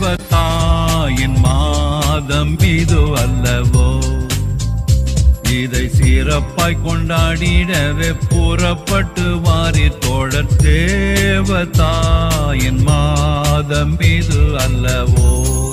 தேவதாயின் மாதம் இது அல்லவோ இதை சிறப்பாய் கொண்டாடிடவே புறப்பட்டு வாரி தோழர் தேவதாயின் மாதம் இது அல்லவோ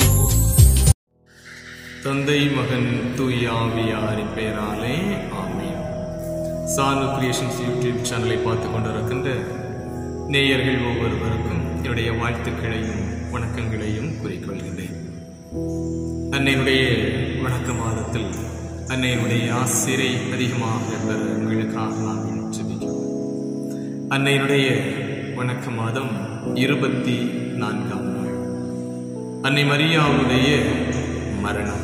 தந்தை மகன் தூய் ஆவியாரின் பெயராலே ஆமென் சானு கிரியேஷன்ஸ் யூடியூப் சேனலை பார்த்து கொண்டிருக்கின்ற நேயர்கள் ஒவ்வொருவருக்கும் என்னுடைய வாழ்த்துக்களையும் வணக்கங்களையும் கூறிக்கொள்கின்றேன் அன்னையினுடைய வணக்க மாதத்தில் அன்னையினுடைய ஆசிரை அதிகமாக பெற உங்களுக்காக நாங்கள் ஜெபிக்கிறோம் அன்னையினுடைய வணக்க மாதம் இருபத்தி நான்காம் நாள் அன்னை மரியாவுடைய மரணம்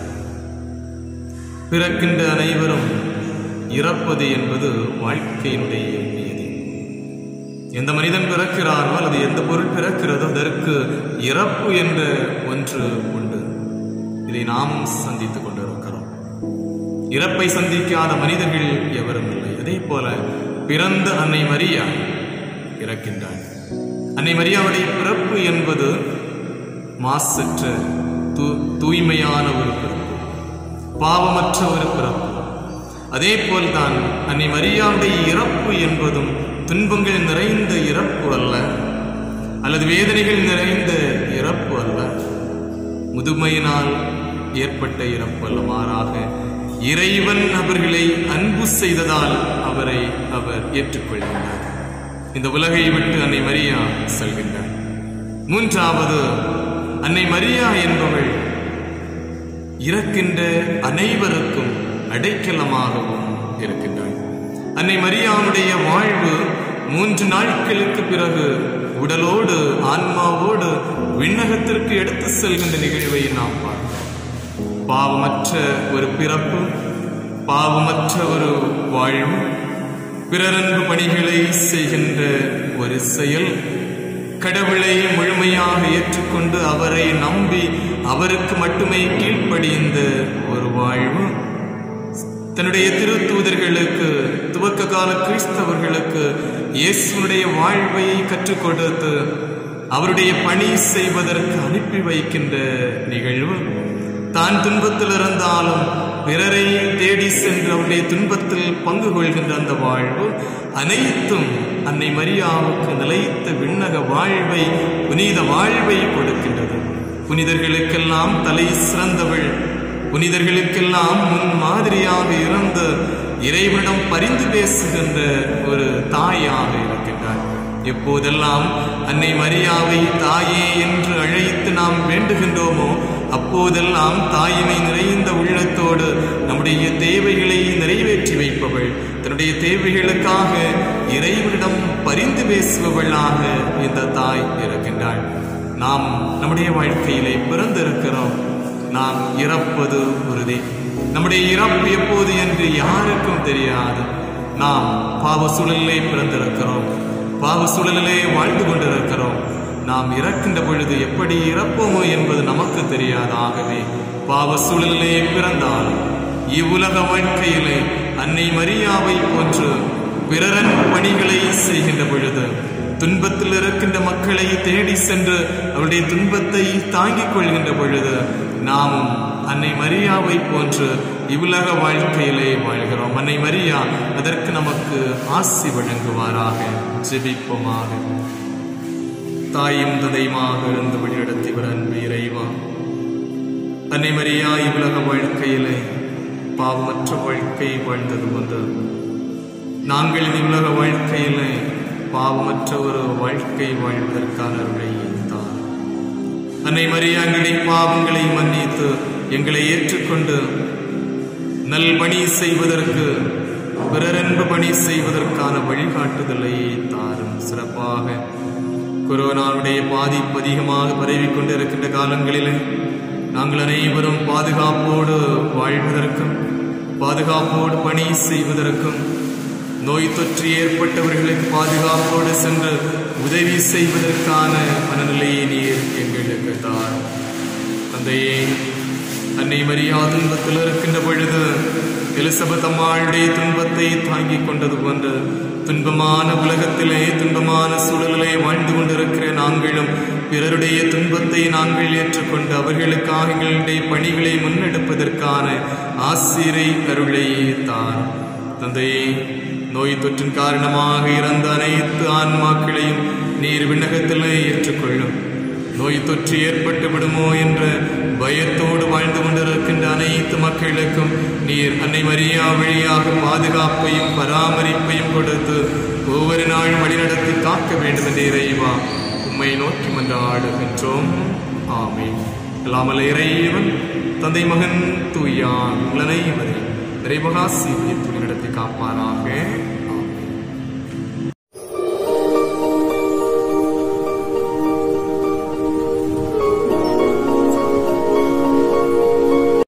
பிறக்கின்ற அனைவரும் இறப்பது என்பது வாழ்க்கையினுடைய நியதி எந்த மனிதன் பிறக்கிறானோ அல்லது எந்த பொருள் பிறக்கிறதோ அதற்கு இறப்பு என்ற ஒன்று உண்டு இதை நாமும் சந்தித்துக் கொண்டிருக்கிறோம் இறப்பை சந்திக்காத மனிதர்கள் எவரும் இல்லை அதே போல பிறந்த அன்னை மரியா இறக்கின்றாள் அன்னை மரியாவுடைய பிறப்பு என்பது மாசற்ற தூ- தூய்மையான ஒரு பிறப்பு பாவமற்ற ஒரு பிறப்பு அதே போல்தான் அன்னை மரியாவுடைய இறப்பு என்பதும் துன்பங்கள் நிறைந்த இறப்பு அல்ல அல்லது வேதனைகள் நிறைந்த இறப்பு அல்ல முதுமையினால் ஏற்பட்ட இறப்பு அல்ல மாறாக இறைவன் அவர்களை அன்பு செய்ததால் அவரை அவர் ஏற்றுக்கொள்கின்றார் இந்த உலகை விட்டு அன்னை மரியா செல்கின்றார் மூன்றாவது அன்னை மரியா என்பவள் இறக்கின்ற அனைவருக்கும் அடைக்கலமாகவும் இருக்கின்றாள் அன்னை மரியாவுடைய வாழ்வு மூன்று நாட்களுக்கு பிறகு உடலோடு ஆன்மாவோடு விண்ணகத்திற்கு எடுத்து செல்கின்ற நிகழ்வை நாம் பார்க்கிறோம் பாவமற்ற ஒரு பிறப்பு பாவமற்ற ஒரு வாழ்வு பிறரன்பு பணிகளை செய்கின்ற ஒரு செயல் கடவுளை முழுமையாக ஏற்றுக்கொண்டு அவரை நம்பி அவருக்கு மட்டுமே கீழ்ப்படிந்த ஒரு வாழ்வு தன்னுடைய திருத்தூதர்களுக்கு துவக்க கால கிறிஸ்தவர்களுக்கு இயேசுனுடைய வாழ்வை கற்றுக் கொடுத்து அவருடைய பணி செய்வதற்கு அனுப்பி வைக்கின்ற நிகழ்வு தான் துன்பத்தில் இருந்தாலும் பிறரை தேடி சென்று அவருடைய துன்பத்தில் பங்கு கொள்கின்ற அந்த வாழ்வு அனைத்தும் அன்னை மரியாவுக்கு நிலைத்த விண்ணக வாழ்வை புனித வாழ்வை கொடுக்கின்றது புனிதர்களுக்கெல்லாம் தலை சிறந்தவள் புனிதர்களுக்கெல்லாம் முன் மாதிரியாக இருந்து இறைவனிடம் பரிந்து பேசுகின்ற ஒரு தாயாக இருக்கின்றார் எப்போதெல்லாம் அன்னை மரியாவை தாயே என்று அழைத்து நாம் வேண்டுகின்றோமோ அப்போதெல்லாம் தாயினை நிறைந்த உள்ளத்தோடு நம்முடைய தேவைகளை நிறைவேற்றி வைப்பவள் தன்னுடைய தேவைகளுக்காக இறைவனிடம் பரிந்து பேசுபவளாக இந்த தாய் இருக்கின்றாள் நாம் நம்முடைய வாழ்க்கையிலே பிறந்திருக்கிறோம் நாம் இறப்பது உறுதி நம்முடைய இறப்பு எப்போது என்று யாருக்கும் தெரியாது நாம் பாவ சூழலிலே பிறந்திருக்கிறோம் பாவ சூழலிலே வாழ்ந்து கொண்டிருக்கிறோம் நாம் இறக்கின்ற பொழுது எப்படி இறப்போமோ என்பது நமக்கு தெரியாது ஆகவே பாவ சூழலிலே பிறந்தாலும் இவ்வுலக வாழ்க்கையிலே அன்னை மரியாவை போன்று பிறரன் பணிகளை செய்கின்ற பொழுது துன்பத்தில் இருக்கின்ற மக்களை தேடி சென்று அவருடைய துன்பத்தை தாங்கிக் கொள்கின்ற பொழுது நாமும் அன்னை மரியாவை போன்று இவ்வுலக வாழ்க்கையிலே வாழ்கிறோம் அன்னை மரியா அதற்கு நமக்கு ஆசி வழங்குவாராக ஜெபிப்போமாக தாயும் தந்தையுமாக இருந்து வழிநடத்திவர் அன்பு இறைவா அன்னை மரியா இவ்வுலக வாழ்க்கையிலே பாவமற்ற வாழ்க்கை வாழ்ந்தது போன்று நாங்கள் இந்த உலக வாழ்க்கையிலே பாவமற்ற ஒரு வாழ்க்கை வாழ்வதற்கான அருளை தார் அன்னை மரியா எங்களுடைய பாவங்களை மன்னித்து எங்களை ஏற்றுக்கொண்டு நல் பணி செய்வதற்கு பிறரன்பு பணி செய்வதற்கான வழிகாட்டுதலை தாரும் சிறப்பாக கொரோனாவுடைய பாதிப்பு அதிகமாக பரவிக் கொண்டிருக்கின்ற காலங்களிலே நாங்கள் அனைவரும் பாதுகாப்போடு வாழ்வதற்கும் பாதுகாப்போடு பணி செய்வதற்கும் நோய் தொற்று ஏற்பட்டவர்களுக்கு பாதுகாப்போடு சென்று உதவி செய்வதற்கான மனநிலையை நீர் எங்களுக்கு தார் தந்தையே அன்னை மரியா துன்பத்தில் இருக்கின்ற பொழுது எலிசபெத் அம்மாளுடைய துன்பத்தை தாங்கிக் கொண்டது போன்று துன்பமான உலகத்திலே துன்பமான சூழலிலே வாழ்ந்து கொண்டிருக்கிற நாங்களும் பிறருடைய துன்பத்தை நாங்கள் ஏற்றுக்கொண்டு அவர்களுக்காக எங்களுடைய பணிகளை முன்னெடுப்பதற்கான ஆசிரை அருளை தான் தந்தையே நோய் தொற்றின் காரணமாக இறந்த அனைத்து ஆன்மாக்களையும் நீர் விண்ணகத்திலே ஏற்றுக்கொள்ளும் நோய் தொற்று ஏற்பட்டு விடுமோ என்ற பயத்தோடு வாழ்ந்து கொண்டிருக்கின்ற அனைத்து மக்களுக்கும் நீர் அன்னை மரியா வழியாக பாதுகாப்பையும் பராமரிப்பையும் கொடுத்து ஒவ்வொரு நாளும் வழிநடத்தி காக்க வேண்டும் என்ற இறைவா உம்மை நோக்கி மன்றாடுகின்றோம் ஆமென் எல்லாமல்ல இறைவன் தந்தை மகன் தூயான் உங்களை இறைவகாசி நடத்தி காப்பாராக